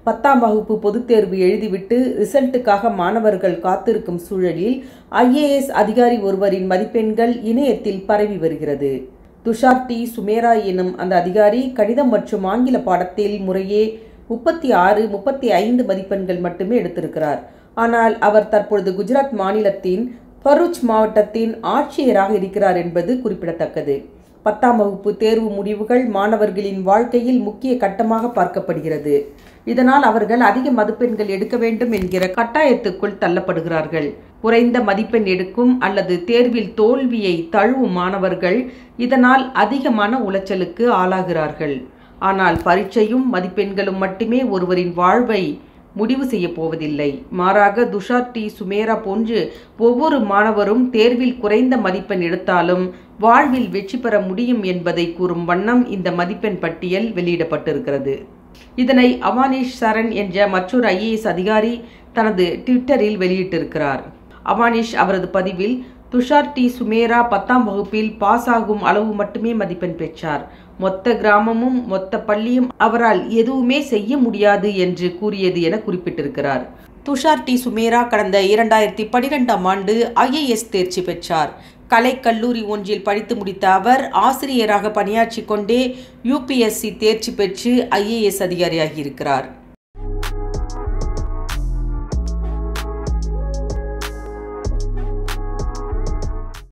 பத்தாம் வகுப்பு பொதுத் தேர்வு எழுதிவிட்டு ரிசல்ட்டுக்காக மாணவர்கள் காத்திருக்கும் சூழலில் ஐஏஎஸ் அதிகாரி ஒருவரின் மதிப்பெண்கள் இணையத்தில் பரவி வருகிறது துஷார் டி சுமேரா எனும் அந்த அதிகாரி கணிதம் மற்றும் ஆங்கில பாடத்தில் முறையே முப்பத்தி ஆறு முப்பத்தி ஐந்து மதிப்பெண்கள் மட்டுமே எடுத்திருக்கிறார் ஆனால் அவர் தற்பொழுது குஜராத் மாநிலத்தின் பரூச் மாவட்டத்தின் ஆட்சியராக இருக்கிறார் என்பது குறிப்பிடத்தக்கது பத்தாம் வகுப்பு தேர்வு முடிவுகள் மாணவர்களின் வாழ்க்கையில் முக்கிய கட்டமாக பார்க்கப்படுகிறது இதனால் அவர்கள் அதிக மதிப்பெண்கள் எடுக்க வேண்டும் என்கிற கட்டாயத்துக்குள் தள்ளப்படுகிறார்கள் குறைந்த மதிப்பெண் எடுக்கும் அல்லது தேர்வில் தோல்வியை தழுவும் மாணவர்கள் இதனால் அதிக மன உளைச்சலுக்கு ஆளாகிறார்கள் ஆனால் பரீட்சையும் மதிப்பெண்களும் மட்டுமே ஒருவரின் வாழ்வை முடிவு செய்ய போவதில்லை மாறாக துஷார் டி சுமேரா போன்று ஒவ்வொரு மாணவரும் தேர்வில் குறைந்த மதிப்பெண் எடுத்தாலும் வாழ்வில் வெற்றி பெற முடியும் என்பதை கூறும் வண்ணம் இந்த மதிப்பெண் பட்டியல் வெளியிடப்பட்டிருக்கிறது இதனை அவானிஷ் சரண் என்ற மற்றொரு ஐஏஎஸ் அதிகாரி தனது ட்விட்டரில் வெளியிட்டிருக்கிறார் அவானிஷ் அவரது பதிவில் துஷார் டி சுமேரா பத்தாம் வகுப்பில் பாஸ் ஆகும் அளவு மட்டுமே மதிப்பெண் பெற்றார் மொத்த கிராமமும் மொத்த பள்ளியும் அவரால் எதுவுமே செய்ய முடியாது என்று கூறியது என குறிப்பிட்டிருக்கிறார் துஷார் டி சுமேரா கடந்த இரண்டாயிரத்தி பனிரெண்டாம் ஆண்டு ஐஏஎஸ் தேர்ச்சி பெற்றார் கலைக்கல்லூரி ஒன்றில் படித்து முடித்த அவர் ஆசிரியராக பணியாற்றி கொண்டே யூபிஎஸ்சி தேர்ச்சி பெற்று ஐஏஎஸ் அதிகாரியாகியிருக்கிறார்